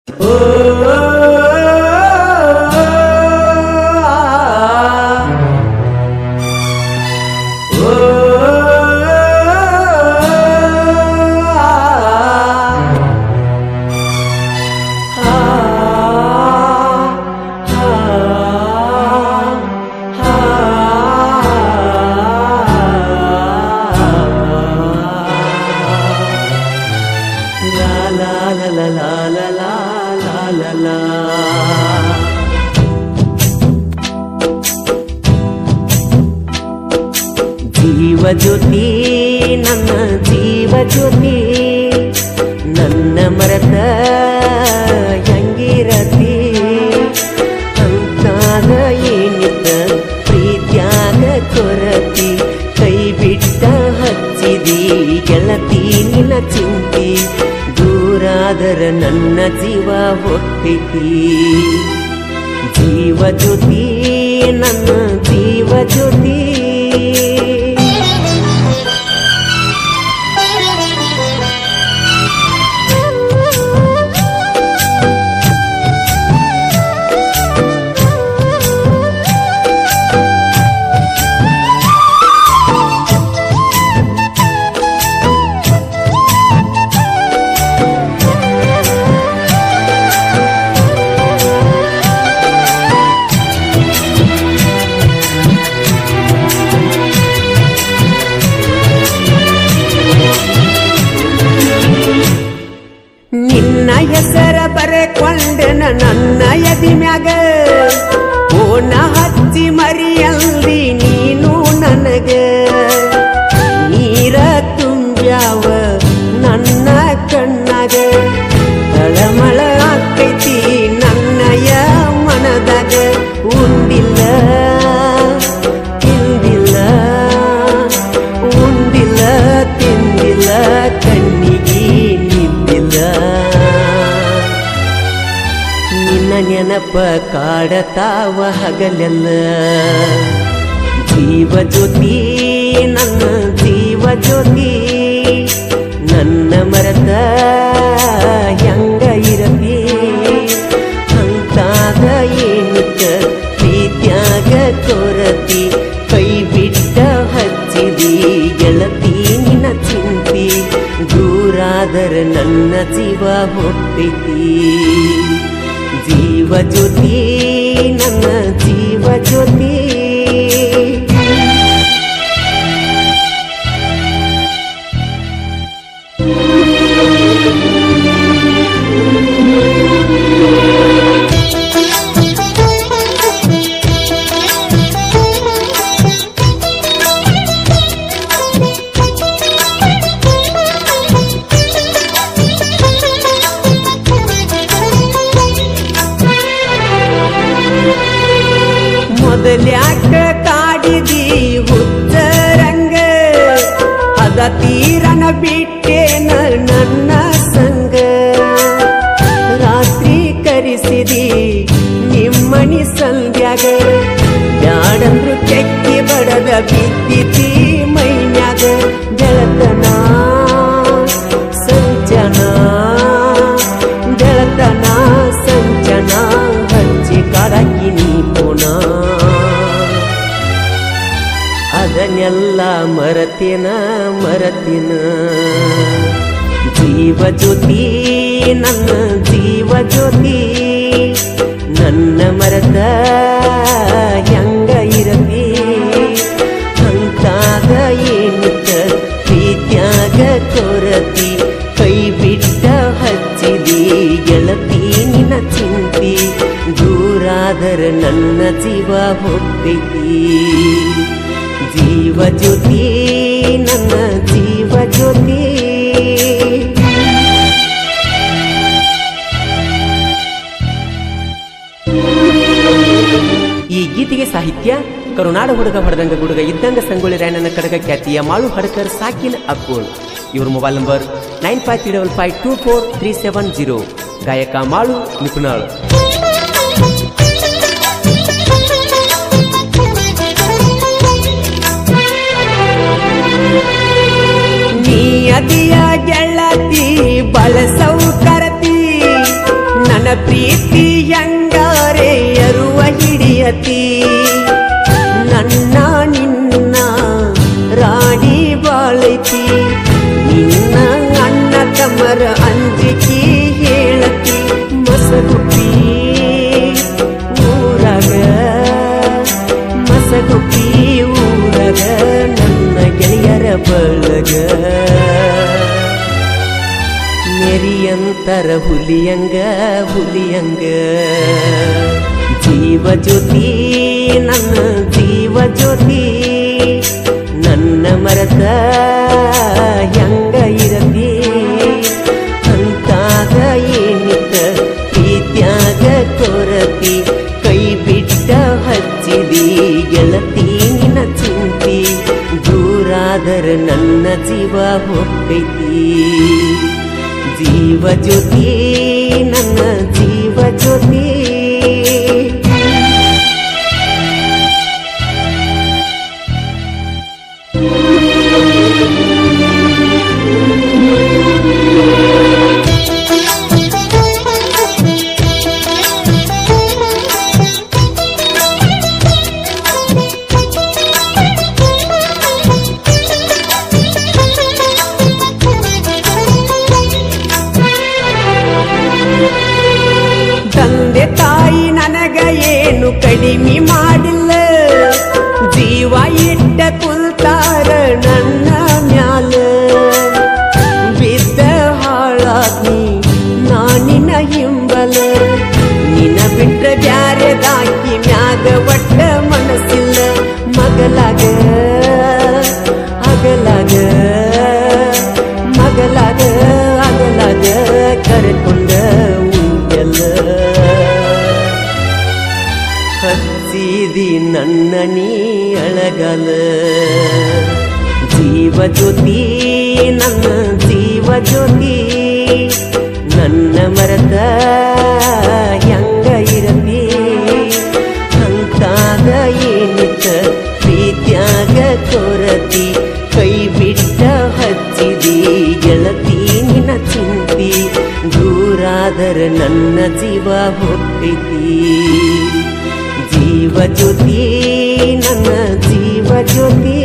La la la la la la la la la la ಜೀವ ಜ್ಯೋತಿ ನನ್ನ ಜೀವ ಜ್ಯೋತಿ ನನ್ನ ಮರತ ಹೆಂಗಿರತಿ ಅಂತಾದ ಏನಿದ್ದ ಪ್ರೀತ್ಯಾಗ ಕೊರತಿ ಕೈ ಬಿಟ್ಟ ಹಚ್ಚಿದಿ ಗೆಳತಿ ನಿನ್ನ ಚಿಂತಿ ದೂರಾದರ ನನ್ನ ಜೀವ ಹೊತ್ತೈತಿ ಜೀವ ಜ್ಯೋತಿ ನನ್ನ ಜೀವ ಜ್ಯೋತಿ ನಿನ್ನ ಹೆಸರ ಬರೆಕೊಂಡೆನ ನನ್ನ ಎದಿ ಮ್ಯಾಗ ಓನ ಹಚ್ಚಿ ಮರಿಯಲ್ದಿ ನೀನು ನನಗ ನೀರ ತುಂಬ್ಯಾವ ನನ್ನ ಕಣ್ಣಾಗ ತಳಮಳ ಆಕೈತಿ ನನ್ನಯ ಮನದಾಗ ಉಂಡಿಲ್ಲ ತಿಂದಿಲ್ಲ ಉಂಡಿಲ್ಲ ತಿಂದಿಲ್ಲ ಕಣ್ಣಿಗೆ ನಿಂದಿಲ್ಲ ನಿನ್ನ ನೆನಪ ಕಾಡತಾವ ಹಗಲೆಲ್ಲ ಜೀವ ಜ್ಯೋತಿ ನನ್ನ ಜೀವ ಜ್ಯೋತಿ ನನ್ನ ಮರತ ಹೆಂಗ ಇರತಿ ಅಂತಾದ ಏನಿತ್ತ ಪ್ರೀತ್ಯಾಗ ಕೊರತಿ ಕೈ ಬಿಟ್ಟ ಹಚ್ಚಿದಿ ಗೆಳತಿ ನಿನ್ನ ಚಿಂತಿ ದೂರಾದರ ನನ್ನ ಜೀವ ಹೊತ್ತೈತಿ ಜೀವ ಜ್ಯೋತಿ ನನ್ನ ಜೀವ ಜ್ಯೋತಿ ಮೊದಲ್ಯಾಕ ಕಾಡಿದಿ ಹುಚ್ಚರಂಗ ಅದ ತೀರನ ಬಿಟ್ಟೇನ ನನ್ನ ಸಂಗ ರಾತ್ರಿ ಕರಿಸಿದಿ ನಿಮ್ಮನಿ ಸಂಧ್ಯಾಗ ಬ್ಯಾಡಂದ್ರು ಕೆಕ್ಕಿ ಬಡದ ಬಿದ್ದಿತಿ ಮೈನ್ಯಾಗ ಗೆಳತನ ಸಂಚನ ಗೆಳತನ ಸಂಚನ ಹಚ್ಚಿ ಕಾಡಾಕಿ ನೀ ಪುಣ ಅದನ್ನೆಲ್ಲ ಮರತಿನ ಮರತಿನ ಜೀವ ಜ್ಯೋತಿ ನನ್ನ ಜೀವ ಜ್ಯೋತಿ ನನ್ನ ಮರತ ಹೆಂಗ ಇರತಿ ಅಂತಾದ ಏನಿತ್ತ ಪ್ರೀತ್ಯಾಗ ಕೊರತಿ ಕೈ ಬಿಟ್ಟ ಹಚ್ಚಿದಿ ಗೆಳತಿ ನಿನ್ನ ಚಿಂತಿ ದೂರಾದರ ನನ್ನ ಜೀವ ಹೊತ್ತೈತಿ ಜೀವ ಜ್ಯೋತಿ ನನ್ನ ಜೀವ ಜ್ಯೋತಿ ಈ ಗೀತೆಗೆ ಸಾಹಿತ್ಯ ಕರುನಾಡ ಹುಡುಗ ಹೊಡೆದಂಗ ಗುಡುಗ ಇದ್ದಂಗ ಸಂಗೊಳ್ಳಿ ರಾಯಣ್ಣನ ಕಡಗ ಖ್ಯಾತಿಯ ಮಾಳು ಹಡಕರ್ ಸಾಕಿನ್ ಅಕ್ಕೋಳ್ ಇವ್ರ mobile number nine five three double five two four three seven zero ಗಾಯಕ ಮಾಳು ನಿಪುಣಾಳ್ ನೀ ಅದಿಯ ಗೆಳತಿ ಬಳಸವು ಕರತಿ ನನ್ನ ಪ್ರೀತಿ ಹೆಂಗಾರೆ ಅರುವ ಹಿಡಿಯತಿ ನನ್ನ ನಿನ್ನ ರಾಡಿ ಬಾಳೈತಿ ನಿನ್ನ ಅಣ್ಣ ತಮ್ಮರ ಅಂಜಿಕೆ ಹೇಳತಿ ಮಸಗುಪ್ಪಿ ಊರಾಗ ಮಸಗುಪ್ಪಿ ಊರಾಗ ನನ್ನ ಗೆಳೆಯರ ಬಳಗ ನೆರಿಯಂತರ ಹುಲಿಯಂಗ ಹುಲಿಯಂಗ ಜೀವ ಜ್ಯೋತಿ ನನ್ನ ಜೀವ ಜ್ಯೋತಿ ನನ್ನ ಮರತ ಹೆಂಗ ಇರತಿ ಅಂತಾಗ ಏನಿತ್ತ ಪ್ರೀತ್ಯಾಗ ಕೊರತಿ ಕೈ ಬಿಟ್ಟ ಹಚ್ಚಿದಿ ಗೆಳತಿ ನಿನ್ನ ಚಿಂತಿ ದೂರಾದರ ನನ್ನ ಜೀವ ಹೋಗ್ತೈತಿ ಜೀವ ಜ್ಯೋತಿ ನನ್ನ ಜೀವ ಜ್ಯೋತಿ ತಂದೆ ತಾಯಿ ನನಗ ಏನು ಕಡಿಮೆ ಮಾಡಿಲ್ಲ ಜೀವ ಇಟ್ಟ ಕುಲ್ತಾರ ನನ್ನ ಮ್ಯಾಲ ಬಿದ್ದ ಹಾಳಾಗ್ನಿ ನಾನಿನ ಹಿಂಬಲ ನಿನ ಬಿಟ್ಟ ಬ್ಯಾರೆದಾಕಿ ಮ್ಯಾಗ ಒಟ್ಟ ಮನಸ್ಸಿಲ್ಲ ಮಗಲಾಗ ಅಗಲಾಗ ಮಗಲಾಗ ಅಗಲಾಗ ಕರೆಕೊಂಡ ಉಂಟೆಲ್ಲ ಹಚ್ಚಿದಿ ನನ್ನ ನೀ ಅಳಗಲ ಜೀವ ಜ್ಯೋತಿ ನನ್ನ ಜೀವ ಜ್ಯೋತಿ ನನ್ನ ಮರದ ಹೆಂಗ ಇರತಿ ಅಂತಾಗ ಏನಿತ್ತ ಪ್ರೀತ್ಯಾಗ ಕೊರತಿ ಕೈ ಬಿಟ್ಟ ಹಚ್ಚಿದಿ ಗೆಳತಿ ನಿನ್ನ ಚಿಂತಿ ದೂರಾದರ ನನ್ನ ಜೀವ ಹೋಗ್ತೈತಿ ಜೀವ ಜ್ಯೋತಿ ನನ್ನ ಜೀವ ಜ್ಯೋತಿ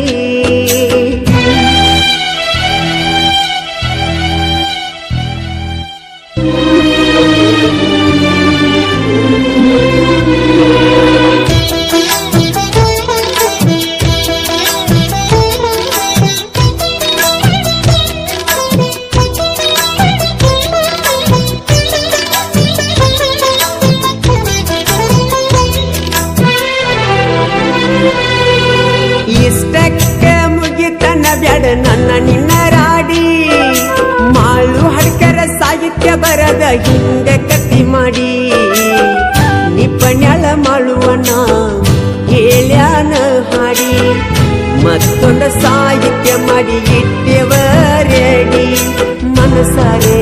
ಇಷ್ಟಕ್ಕ ಮುಗಿತನ ಬ್ಯಾಡ ನನ್ನ ನಿನ್ನ ರಾಡಿ ಮಾಳು ಹಡ್ಕರ ಸಾಹಿತ್ಯ ಬರದ ಹಿಂಗ ಕತ್ತಿ ಮಾಡಿ ನಿಪ್ಪಣ್ಯಾಳ ಮಾಳುವನ ಹೇಳ್ಯಾನ ಹಾಡಿ ಮತ್ತೊಂದು ಸಾಹಿತ್ಯ ಮಾಡಿ ಇಟ್ಟೆವ ರೆಡಿ ಮನಸಾರೆ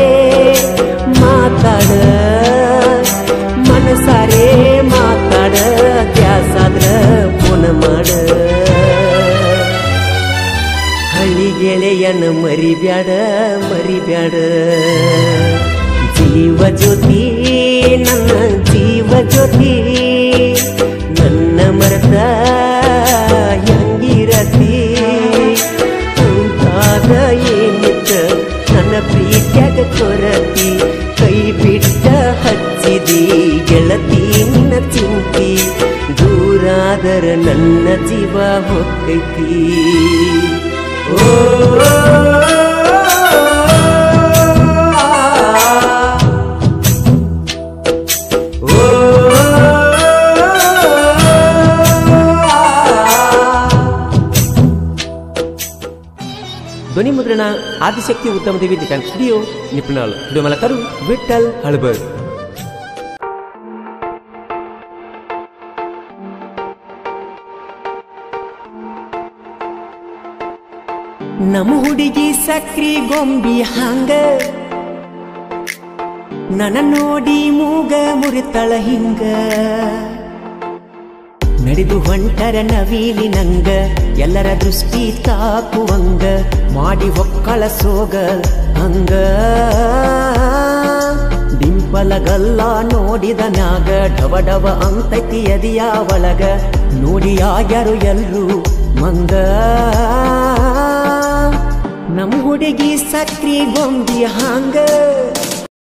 ಮಾತಾಡ ಮನಸಾರೆ ಮಾತಾಡ ದ್ಯಾಸಾದ್ರ ಪುನ ಮಾಡ ಹಳ್ಳಿ ಗೆಳೆಯನ ಮರಿಬ್ಯಾಡ ಮರಿಬ್ಯಾಡ ಜೀವ ಜ್ಯೋತಿ ನನ್ನ ಜೀವ ಜ್ಯೋತಿ ನನ್ನ ಮರತ ಹೆಂಗಿರತಿ ಅಂತಾದ ಏನಿತ್ತ ನನ್ನ ಪ್ರೀತ್ಯಾಗ ಕೊರತಿ ಕೈ ಬಿಟ್ಟ ಹಚ್ಚಿದಿ ಗೆಳತಿ ನಿನ್ನ ಚಿಂತಿ ದೂರಾದರ ನನ್ನ ಜೀವ ಹೊಕ್ಕೈತಿ ಓ ಧ್ವನಿ ಮುದ್ರಣ ಆದಿಶಕ್ತಿ ಉತ್ತಮ ದೇವಿ ಡಿಟನ್ ಸ್ಟುಡಿಯೋ ನಿಪುಣಾಳ್ ಸ್ಟುಡಿಯೋ ಮಲಕರು ವಿಠಲ್ ಹಳಬರ್ ನಮ್ಮ ಹುಡುಗಿ ಸಕ್ರಿ ಗೊಂಬಿ ಹಂಗ ನನ್ನ ನೋಡಿ ಮೂಗ ಮುರಿತಳ ಹಿಂಗ ನಡೆದು ಹೊಂಟರ ನವೀಲಿ ನಂಗ ಎಲ್ಲರ ದೃಷ್ಟಿ ತಾಕುವಂಗ ಮಾಡಿ ಒಕ್ಕಳ ಸೋಗ ಹಂಗ ಡಿಂಪ ಬಲಗಲ್ಲ ನೋಡಿದ ಮ್ಯಾಗ ಡವ ಡವ ಅಂತೈತಿ ಎದಿಯ ಒಳಗ ನೋಡಿ ಆಗ್ಯಾರು ಎಲ್ರು ಮಂಗ ನಮ್ ಹುಡುಗಿ ಸಕ್ರಿ ಗೊಂಬಿ ಹಾಂಗ